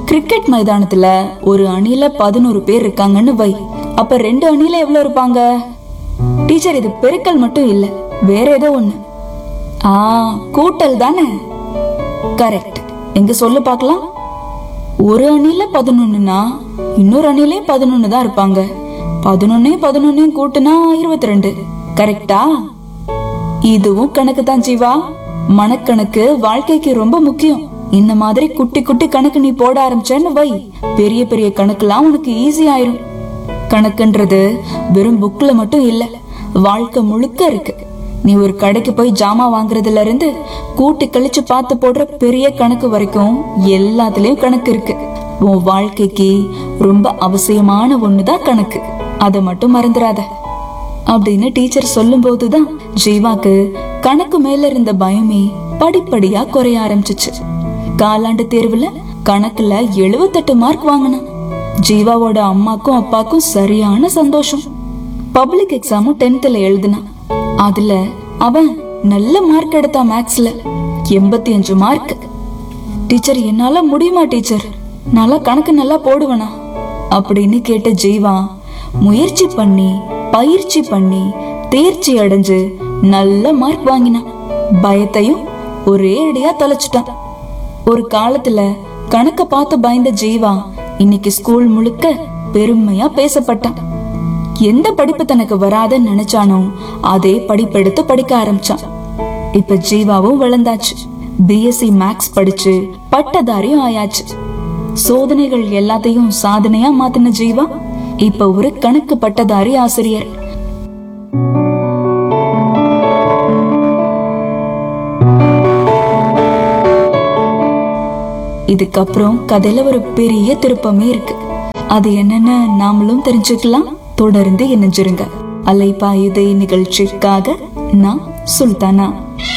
cricket மைதானத்துல ஒரு அணில பதினோரு பேர் இருக்காங்கன்னு வை அப்ப ரெண்டு அணில எவ்வளவு இருப்பாங்க டீச்சர் இது பெருக்கல் மட்டும் இல்ல வேற ஏதோ ஒண்ணு ஆ கூட்டல் தானே கரெக்ட் எங்க சொல்லு பார்க்கலாம் ஒரு அணில பதினொன்னுனா இன்னொரு அணிலயும் பதினொன்னு தான் இருப்பாங்க பதினொன்னே பதினொன்னையும் கூட்டுனா இருபத்தி ரெண்டு கரெக்டா இதுவும் கணக்கு தான் ஜீவா மனக்கணக்கு வாழ்க்கைக்கு ரொம்ப முக்கியம் இந்த மாதிரி குட்டி குட்டி கணக்கு நீ போட ஆரம்பிச்சேன்னு வை பெரிய பெரிய கணக்குலாம் உனக்கு ஈஸி ஆயிரும் கணக்குன்றது வெறும் புக்ல மட்டும் இல்ல வாழ்க்கை முழுக்க இருக்கு நீ ஒரு கடைக்கு போய் ஜாமா வாங்குறதுல இருந்து கூட்டி கழிச்சு பார்த்து போடுற பெரிய கணக்கு வரைக்கும் எல்லாத்துலயும் கணக்கு இருக்கு உன் வாழ்க்கைக்கு ரொம்ப அவசியமான ஒண்ணுதான் கணக்கு அதை மட்டும் மறந்துடாத அப்படின்னு டீச்சர் சொல்லும் போதுதான் ஜீவாக்கு கணக்கு மேல இருந்த பயமே படிப்படியா குறைய ஆரம்பிச்சுச்சு காலாண்டு தேர்வுல கணக்குல 78 மார்க் வாங்கினான் ஜீவாவோட அம்மாக்கும் அப்பாக்கும் சரியான சந்தோஷம் பப்ளிக் எக்ஸாமும் டென்த்ல எழுதினான் அதுல அவன் நல்ல மார்க் எடுத்தான் மேக்ஸ்ல எண்பத்தி அஞ்சு மார்க் டீச்சர் என்னால முடியுமா டீச்சர் நல்லா கணக்கு நல்லா போடுவனா அப்படின்னு கேட்ட ஜீவா முயற்சி பண்ணி பயிற்சி பண்ணி தேர்ச்சி அடைஞ்சு நல்ல மார்க் வாங்கினான் பயத்தையும் ஒரே அடியா தொலைச்சிட்டான் ஒரு காலத்துல கணக்க பார்த்து பயந்த ஜீவா இன்னைக்கு ஸ்கூல் முழுக்க பெருமையா பேசப்பட்டான் எந்த படிப்பு தனக்கு வராதுன்னு நினைச்சானோ அதே படிப்பெடுத்து படிக்க ஆரம்பிச்சான் இப்ப ஜீவாவும் வளர்ந்தாச்சு பிஎஸ்சி மேக்ஸ் படிச்சு பட்டதாரியும் ஆயாச்சு சோதனைகள் எல்லாத்தையும் சாதனையா மாத்தின ஜீவா இப்ப ஒரு கணக்கு பட்டதாரி ஆசிரியர் இதுக்கப்புறம் கதையில ஒரு பெரிய திருப்பமே இருக்கு அது என்னன்னு நாமளும் தெரிஞ்சுக்கலாம் தொடர்ந்து இணைஞ்சிருங்க அலைப்பாயுதை நிகழ்ச்சிக்காக நான் சுல்தானா